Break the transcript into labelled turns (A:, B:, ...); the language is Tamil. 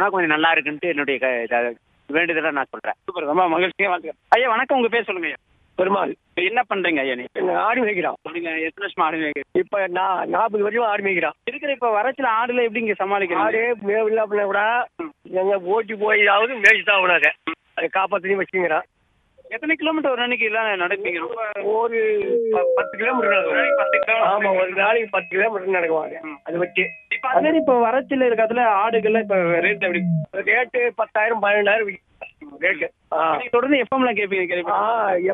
A: போனா கொஞ்சம் நல்லா இருக்குன்ட்டு என்னுடைய க- இத- வேண்டுதலை நான் சொல்றேன்
B: சூப்பர் ரொம்ப மகிழ்ச்சியா வாழ்த்துக்கள் ஐயா வணக்கம் உங்க பேர் சொல்லுங்க ஐயா
C: பெருமாள்
B: இப்ப என்ன பண்றீங்க ஐயா நீ
C: எங்க ஆடு மேய்க்கிறான்
B: நீங்க எத்தனை வருஷமா ஆடு மேய்க்கிறீங்க?
C: இப்ப நான் நாற்பது வருஷம் ஆடு மேய்க்கிறான்
B: இருக்கிற இப்ப வரச்சுல ஆடுல எப்படி இங்க சமாளிக்கிறீங்க
C: ஆடு மேவில்ல அப்படின்னா கூட எங்க ஓட்டி போயாவது மேய்ச்சி தான் விடாத அதை காப்பாற்றி வச்சுங்கிறான்
B: எத்தனை கிலோமீட்டர் ஒரு அன்னைக்கு எல்லாம் நடப்பீங்க ரொம்ப
C: ஒரு ப- பத்து கிலோமீட்டர்
B: ஒரு நாளைக்கு பத்து கிலோமீட்டர்
C: ஆமா ஒரு நாளைக்கு பத்து கிலோமீட்டர் நடக்குவாங்க அது வச்சு
B: இப்ப அது மாதிரி இப்ப வரச்சில இருக்கிறதுல ஆடுகள்ல இப்ப ரேட் எப்படி
C: ரேட்டு பத்தாயிரம் பன்னெண்டாயிரம் ரேட்டு ஆ
B: நீங்க தொடர்ந்து எஃப்எம்ல கேட்பீங்க கேள்வி
C: ஆ